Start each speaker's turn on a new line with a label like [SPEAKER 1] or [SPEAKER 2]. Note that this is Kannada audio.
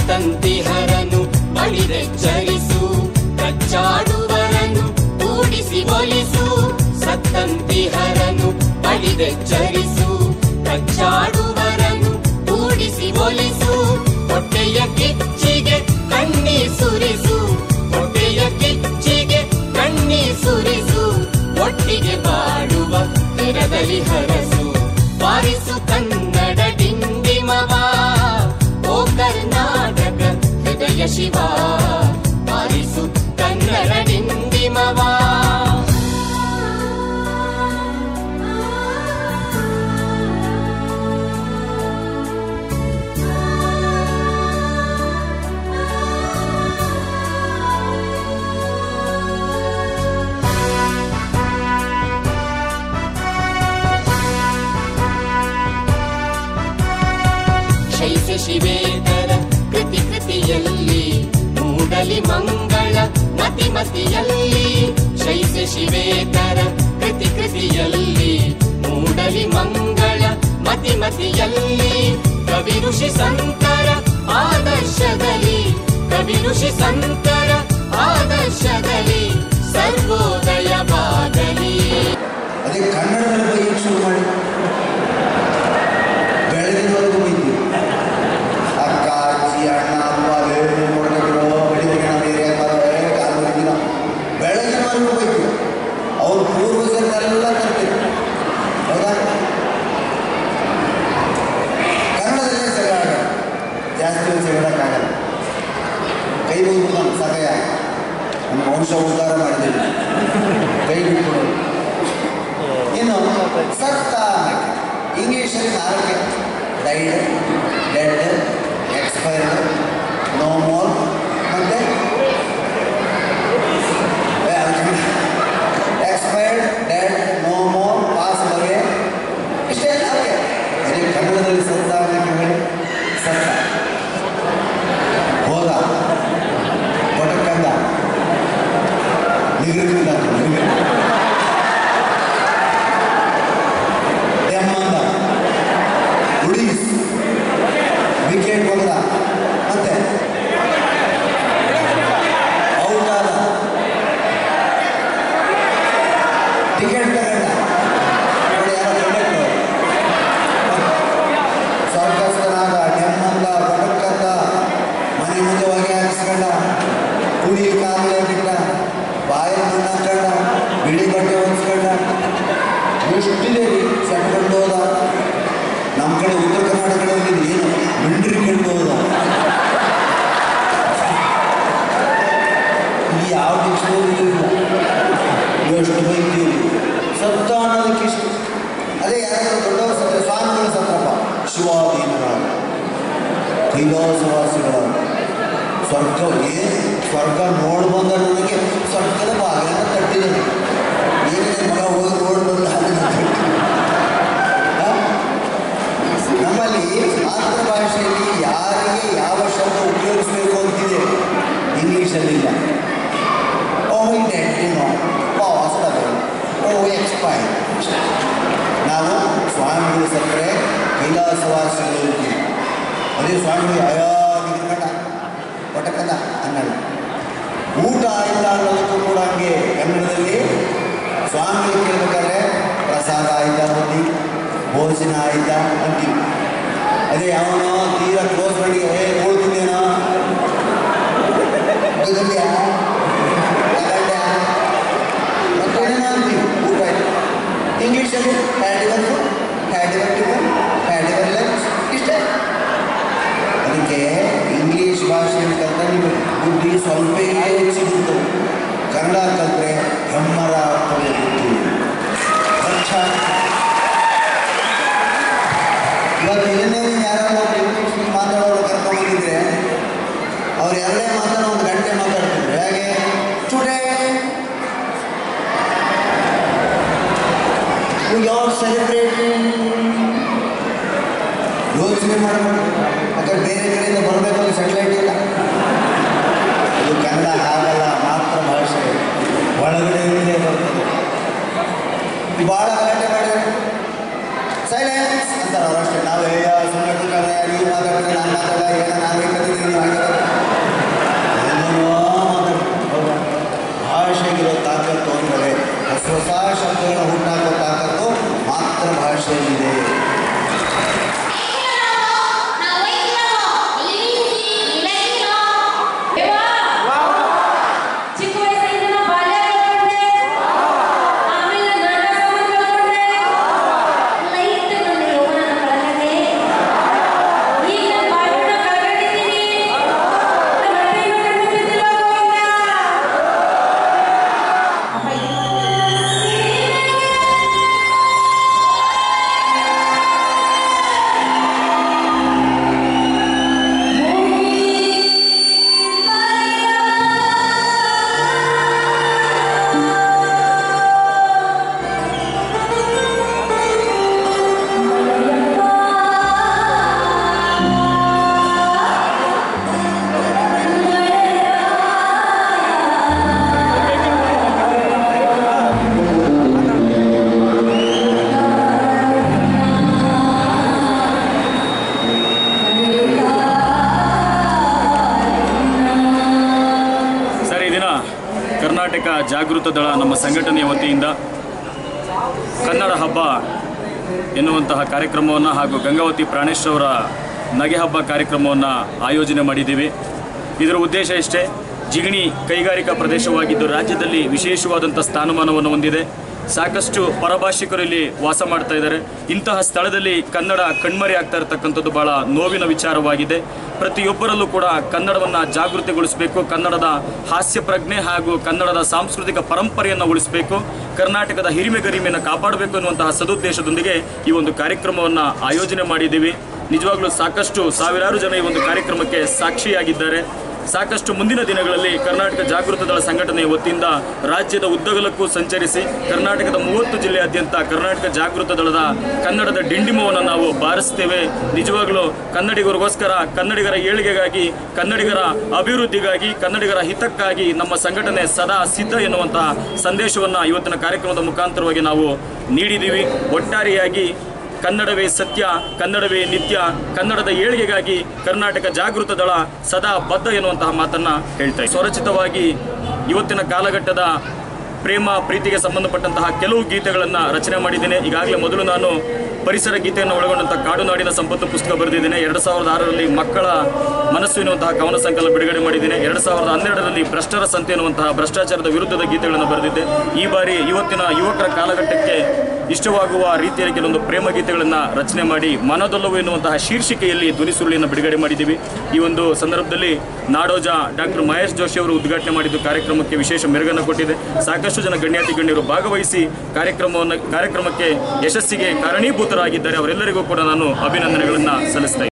[SPEAKER 1] ಸತ್ತಂತಿಹರನು ಬಳಿದೆಚ್ಚರಿಸು ಕಚ್ಚಾಡುವರನು ಕೂಡಿಸಿ ಒಲಿಸು ಸತ್ತಂತಿಹರನು ಬಳಿದೆಚ್ಚರಿಸು ಕಚ್ಚಾಡುವರನು ಕೂಡಿಸಿ ಒಲಿಸು ಹೊಟ್ಟೆಯ ಕಿಚ್ಚಿಗೆ ಕಣ್ಣೀರ್ ಸುರಿಸು ಹೊಟ್ಟೆಯ ಕಿಚ್ಚಿಗೆ ಕಣ್ಣೀರ್ ಸುರಿಸು ಒಟ್ಟಿಗೆ ಬಾಡುವ ತಿರದಲ್ಲಿ ಹರಸು ಬಾರಿಸು ಕನ್ನಡ ಡಿಂಡಿಮವ ಓ ಕರ್ನಾಟಕ ಹೃದಯ ಶಿವ ಬಾರಿಸು ಕನ್ನಡ ಡಿಂಡಿಮವ ಶೈಸ ಶಿವೇತರ ಕೃತಿ ಕೃತಿಯಲ್ಲಿ ಮೂಡಲಿ ಮಂಗಳ ಮತಿ ಮತಿಯಲ್ಲಿ ಶೈಸ ಶಿವೇತರ ಕೃತಿ ಕೃತಿಯಲ್ಲಿ ಮೂಡಲಿ ಮಂಗಳ ಮತಿ ಮತಿಯಲ್ಲಿ ಕವಿ ಋಷಿ ಸಂತರ ಆದರ್ಶದಲ್ಲಿ ಕವಿ ಋಷಿ ಸಂತರ ಆದರ್ಶದಲ್ಲಿ ಸರ್ವೋದಯವಾಗಲಿ
[SPEAKER 2] ಅದೇ ಕನ್ನಡದಲ್ಲಿ ಬೈಕ್ ಶುರು ಮಾಡಿ ಬೆಳಗಿನವರೆಗೂ ಬೈತೀವಿ ಅಕ್ಕ ಅಜ್ಜಿ ಅಣ್ಣ ಅಪ್ಪ ಬೇರೆ ಕೊಡಗಿರೋ ಬೆಳಿಗ್ಗೆ ಬೇರೆ ಕಾಲುವರೆಗಿನ ಬೆಳಗಿನವರೆಗೂ ಬೈತೀವಿ ಅವ್ರ ಪೂರ್ವಜರನ್ನೆಲ್ಲ ತರ್ತೀವಿ ಹೌದಾ ಕನ್ನಡದಲ್ಲೇ ಜಗಳ ಜಾಸ್ತಿ ಹೊತ್ತು ಜಗಳಕ್ಕಾಗಲ್ಲ ಕೈ ಮುಗಿದು ಸಗಯ ನಮ್ಮ ವಂಶ ಉದ್ಧಾರ ಮಾಡಿದ್ದೀವಿ ಕೈ ಬಿಟ್ಬಿಡೋದು ಇನ್ನು ಸತ್ತ ಇಂಗ್ಲೀಷಲ್ಲಿ ನಾಲ್ಕೆ died dead expired no more ಮತ್ತೆ expired dead no more pass away ಇಷ್ಟೇ ನಾಲ್ಕೆ ಅದೇ ಕನ್ನಡದಲ್ಲಿ ಸತ್ತ ಅನ್ನಕ್ಕೆ ಹೇಳಿ ಸತ್ತ ಹೋದ ಕೊಟಕ್ಕಂದ ನಿಗೃಹಿತ ನಿಗೃಹಿತ ಎಮ್ಮಂದ ಉಡೀಸ್ ವಿಕೆಟ್ ಹೊಡೆದ ಮತ್ತೆ ಔಟ್ ಆದ ಟಿಕೆಟ್ ತಗೊಂಡ ನೋಡಿ ಯಾರೋ ಕಂಡಕ್ಟರ್ ಸ್ವರ್ಗಸ್ಥನಾದ ನೆಮ್ಮಂದ ಬಡಕಂದ ಮನೆ ಮುಂದೆ ಹೊಗೆ ಹಾಕಿಸ್ಕೊಂಡ ಕುಡಿ ಕಾಲೇ ಬಿಟ್ಟ ಬಾಯಿ ಮಣ್ಣು ಹಾಕೊಂಡ ಬಿಳಿ ಬಟ್ಟೆ ಹೊಂದ್ಸ್ಕೊಂಡ ಎಷ್ಟಿದೆ ಸೆಟ್ಕೊಂಡು ಹೋದ ನಮ್ಮ ಕಡೆ ಉತ್ತರ ಕರ್ನಾಟಕ ಕಡೆ ಏನು ಮಿಲ್ಟ್ರಿ ಕಂಡು ಹೋದ ಇಲ್ಲಿ ಯಾವ ಡಿಕ್ಷನರಿ ಇಲ್ಲ ಎಷ್ಟು ಬೈತೀವಿ ಸತ್ತ ಅನ್ನೋದಕ್ಕೆ ಇಷ್ಟು ಅದೇ ಯಾರಾದ್ರೂ ದೊಡ್ಡವರು ಸತ್ತ ಸ್ವಾಮಿಗಳು ಸತ್ತಪ್ಪ ಶಿವಾಧೀನಗಳ ಕೈಲಾಸವಾಸಿಗಳ ಸ್ವರ್ಗ ಏನು ಸ್ವರ್ಗ ನೋಡಿ ಬಂದ ನನಗೆ ಸ್ವರ್ಗದ ಬಾಗಿಲನ್ನು ತಟ್ಟಿದರು ಏನಿದೆ ಮಗ ಹೋಗಿ ನೋಡಿ ಬಂದ ಅದನ್ನ ತಟ್ಟಿ. ಆ? ನಮ್ಮಲ್ಲಿ ಮಾತೃಭಾಷೆಯಲ್ಲಿ ಯಾರಿಗೆ ಯಾವ ಶಬ್ದ ಉಪಯೋಗಿಸಬೇಕು ಅಂತಿದೆ ಇಂಗ್ಲೀಷಲ್ಲಿಲ್ಲ ಓ ಇಂಟೆಂಟಿನೋ ಪಾಸ್ ಓ ಎಕ್ಸ್ಪೈರ್ ನಾವು ಸ್ವಾಮಿಗಳು ಸತ್ತರೆ ಕೈಲಾಸವಾಸಿಗಳು ಇರ್ತೀವಿ ಅದೇ ಸ್ವಾಮಿಗಳು ಯಾವಾಗ ಕಟ ಪಟಕದ ಅನ್ನಲ್ಲ ಊಟ ಆಯ್ತಾ ಅನ್ನೋದಕ್ಕೂ ಕೂಡ ಹಂಗೆ ಕನ್ನಡದಲ್ಲಿ ಸ್ವಾಮಿಗಳು ಕೇಳ್ಬೇಕಾದ್ರೆ ಪ್ರಸಾದ ಆಯ್ತಾ ಬನ್ನಿ ಭೋಜನ ಆಯ್ತಾ ಅಂತೀವಿ ಅದೇ ಯಾವನೋ ತೀರಾ ಕ್ಲೋಸ್ ಫ್ರೆಂಡಿಗೆ ಏ ಕೊಡ್ತಿದ್ದೇನೋ ಇದಲ್ಯಾ ತಗಳ್ಯಾ ಮತ್ತೆ ಏನೇನೋ ಅಂತೀವಿ ಊಟ ಆಯ್ತು ಇಂಗ್ಲೀಷಲ್ಲಿ had ever food had ever tiffin had ever lunch ಇಷ್ಟೇ ಅದಕ್ಕೆ ಇಂಗ್ಲೀಷ್ ಭಾಷೆಯನ್ನು ಕಲಿತ ನಿಮಗೆ ಬುದ್ಧಿ ಸ್ವಲ್ಪ ಹೆಚ್ಚಿರುತ್ತೆ ಕನ್ನಡ ಕಲಿತ್ರೆ ಹೆಮ್ಮರ ಆಗ್ತದೆ ಬುದ್ಧಿ ಸ್ವಚ್ಛ ಇವತ್ತು ಏನೇ ಯಾರೋ ಇಂಗ್ಲೀಷ್ ಮಾತಾಡೋರು ಕರ್ಕೊಂಡ್ಬಂದಿದ್ರೆ ಅವ್ರು ಎರಡೇ ಮಾತಾಡೋ ಒಂದು ಗಂಟೆ ಮಾತಾಡ್ತಿದ್ರು ಹೇಗೆ ಟುಡೇ ವಿ ಆರ್ ಸೆಲೆಬ್ರೇಟಿಂಗ್ ಯೋಚನೆ ಮಾಡಬೇಕು ಯಾಕಂದ್ರೆ ಬೇರೆ ಕಡೆಯಿಂದ ಬರಬೇಕು ಅಂದ್ರೆ ಸೆಟಲೈಟ್ ಇಲ್ಲ ಇದು ಕನ್ನಡ ಆಗಲ್ಲ ಮಾತೃ ಭಾಷೆ ಒಳಗಡೆಯಿಂದಲೇ ಬರ್ತದೆ ಭಾಳ ಗಲಾಟೆ ಮಾಡಿದ್ರೆ ಸೈಲೆನ್ಸ್ ಅಂತಾರೆ ಅವ್ರು ಅಷ್ಟೇ ನಾವು ಏ ಸುಮ್ಮನೆ ಕೂತ್ಕೊಂಡ್ರೆ ನೀವು ಮಾತಾಡಿದ್ರೆ ನಾನು ಮಾತಾಡ ಏನೋ ನಾನು ಬೇಕಾದ್ರೆ ನೀವು ಹಾಗೆ
[SPEAKER 3] ಕರ್ನಾಟಕ ಜಾಗೃತ ದಳ ನಮ್ಮ ಸಂಘಟನೆಯ ವತಿಯಿಂದ ಕನ್ನಡ ಹಬ್ಬ ಎನ್ನುವಂತಹ ಕಾರ್ಯಕ್ರಮವನ್ನು ಹಾಗೂ ಗಂಗಾವತಿ ಪ್ರಾಣೇಶ್ ಅವರ ನಗೆ ಹಬ್ಬ ಕಾರ್ಯಕ್ರಮವನ್ನು ಆಯೋಜನೆ ಮಾಡಿದ್ದೀವಿ ಇದರ ಉದ್ದೇಶ ಇಷ್ಟೇ ಜಿಗಣಿ ಕೈಗಾರಿಕಾ ಪ್ರದೇಶವಾಗಿದ್ದು ರಾಜ್ಯದಲ್ಲಿ ವಿಶೇಷವಾದಂಥ ಸ್ಥಾನಮಾನವನ್ನು ಹೊಂದಿದೆ ಸಾಕಷ್ಟು ಪರಭಾಷಿಕರು ಇಲ್ಲಿ ವಾಸ ಮಾಡ್ತಾ ಇದ್ದಾರೆ ಇಂತಹ ಸ್ಥಳದಲ್ಲಿ ಕನ್ನಡ ಕಣ್ಮರೆ ಆಗ್ತಾ ಇರತಕ್ಕಂಥದ್ದು ಬಹಳ ನೋವಿನ ವಿಚಾರವಾಗಿದೆ ಪ್ರತಿಯೊಬ್ಬರಲ್ಲೂ ಕೂಡ ಕನ್ನಡವನ್ನು ಜಾಗೃತಿಗೊಳಿಸಬೇಕು ಕನ್ನಡದ ಹಾಸ್ಯ ಪ್ರಜ್ಞೆ ಹಾಗೂ ಕನ್ನಡದ ಸಾಂಸ್ಕೃತಿಕ ಪರಂಪರೆಯನ್ನು ಉಳಿಸಬೇಕು ಕರ್ನಾಟಕದ ಹಿರಿಮೆ ಗರಿಮೆಯನ್ನು ಕಾಪಾಡಬೇಕು ಎನ್ನುವಂತಹ ಸದುದ್ದೇಶದೊಂದಿಗೆ ಈ ಒಂದು ಕಾರ್ಯಕ್ರಮವನ್ನು ಆಯೋಜನೆ ಮಾಡಿದ್ದೀವಿ ನಿಜವಾಗ್ಲೂ ಸಾಕಷ್ಟು ಸಾವಿರಾರು ಜನ ಈ ಒಂದು ಕಾರ್ಯಕ್ರಮಕ್ಕೆ ಸಾಕ್ಷಿಯಾಗಿದ್ದಾರೆ ಸಾಕಷ್ಟು ಮುಂದಿನ ದಿನಗಳಲ್ಲಿ ಕರ್ನಾಟಕ ಜಾಗೃತ ದಳ ಸಂಘಟನೆಯ ವತಿಯಿಂದ ರಾಜ್ಯದ ಉದ್ದಗಲಕ್ಕೂ ಸಂಚರಿಸಿ ಕರ್ನಾಟಕದ ಮೂವತ್ತು ಜಿಲ್ಲೆಯಾದ್ಯಂತ ಕರ್ನಾಟಕ ಜಾಗೃತ ದಳದ ಕನ್ನಡದ ಡಿಂಡಿಮವನ್ನು ನಾವು ಬಾರಿಸ್ತೇವೆ ನಿಜವಾಗ್ಲೂ ಕನ್ನಡಿಗರಿಗೋಸ್ಕರ ಕನ್ನಡಿಗರ ಏಳಿಗೆಗಾಗಿ ಕನ್ನಡಿಗರ ಅಭಿವೃದ್ಧಿಗಾಗಿ ಕನ್ನಡಿಗರ ಹಿತಕ್ಕಾಗಿ ನಮ್ಮ ಸಂಘಟನೆ ಸದಾ ಸಿದ್ಧ ಎನ್ನುವಂತಹ ಸಂದೇಶವನ್ನು ಇವತ್ತಿನ ಕಾರ್ಯಕ್ರಮದ ಮುಖಾಂತರವಾಗಿ ನಾವು ನೀಡಿದ್ದೀವಿ ಒಟ್ಟಾರೆಯಾಗಿ ಕನ್ನಡವೇ ಸತ್ಯ ಕನ್ನಡವೇ ನಿತ್ಯ ಕನ್ನಡದ ಏಳಿಗೆಗಾಗಿ ಕರ್ನಾಟಕ ಜಾಗೃತ ದಳ ಸದಾ ಬದ್ಧ ಎನ್ನುವಂತಹ ಮಾತನ್ನ ಹೇಳ್ತಾ ಇದ್ದೀನಿ. ಸ್ವರಚಿತವಾಗಿ ಇವತ್ತಿನ ಕಾಲಘಟ್ಟದ ಪ್ರೇಮ ಪ್ರೀತಿಗೆ ಸಂಬಂಧಪಟ್ಟಂತಹ ಕೆಲವು ಗೀತೆಗಳನ್ನು ರಚನೆ ಮಾಡಿದ್ದೇನೆ ಈಗಾಗಲೇ ಮೊದಲು ನಾನು ಪರಿಸರ ಗೀತೆಯನ್ನು ಒಳಗೊಂಡಂಥ ಕಾಡುನಾಡಿನ ಸಂಪತ್ತು ಪುಸ್ತಕ ಬರೆದಿದ್ದೇನೆ ಎರಡು ಸಾವಿರದ ಆರರಲ್ಲಿ ಮಕ್ಕಳ ಮನಸ್ಸು ಎನ್ನುವಂತಹ ಕವನ ಸಂಕಲನ ಬಿಡುಗಡೆ ಮಾಡಿದ್ದೇನೆ ಎರಡು ಸಾವಿರದ ಹನ್ನೆರಡರಲ್ಲಿ ಭ್ರಷ್ಟರ ಸಂತೆ ಎನ್ನುವಂತಹ ಭ್ರಷ್ಟಾಚಾರದ ವಿರುದ್ಧದ ಗೀತೆಗಳನ್ನು ಬರೆದಿದ್ದೆ ಈ ಬಾರಿ ಇವತ್ತಿನ ಯುವಕರ ಕಾಲಘಟ್ಟಕ್ಕೆ ಇಷ್ಟವಾಗುವ ರೀತಿಯಲ್ಲಿ ಕೆಲವೊಂದು ಪ್ರೇಮ ಗೀತೆಗಳನ್ನು ರಚನೆ ಮಾಡಿ ಮನದೊಲ್ಲವು ಎನ್ನುವಂತಹ ಶೀರ್ಷಿಕೆಯಲ್ಲಿ ಧ್ವನಿ ಸುರುಳಿಯನ್ನು ಬಿಡುಗಡೆ ಮಾಡಿದ್ದೀವಿ ಈ ಒಂದು ಸಂದರ್ಭದಲ್ಲಿ ನಾಡೋಜ ಡಾಕ್ಟರ್ ಮಹೇಶ್ ಜೋಶಿ ಅವರು ಉದ್ಘಾಟನೆ ಮಾಡಿದ್ದು ಕಾರ್ಯಕ್ರಮಕ್ಕೆ ವಿಶೇಷ ಮೆರುಗನ್ನು ಕೊಟ್ಟಿದೆ ಸಾಕಷ್ಟು ಜನ ಗಣ್ಯಾತಿ ಗಣ್ಯರು ಭಾಗವಹಿಸಿ ಕಾರ್ಯಕ್ರಮವನ್ನು ಕಾರ್ಯಕ್ರಮಕ್ಕೆ ಯಶಸ್ಸಿಗೆ ಕಾರಣೀಭೂತರಾಗಿದ್ದಾರೆ ಅವರೆಲ್ಲರಿಗೂ ಕೂಡ ನಾನು ಅಭಿನಂದನೆಗಳನ್ನು ಸಲ್ಲಿಸ್ತಾ ಇದ್ದೀನಿ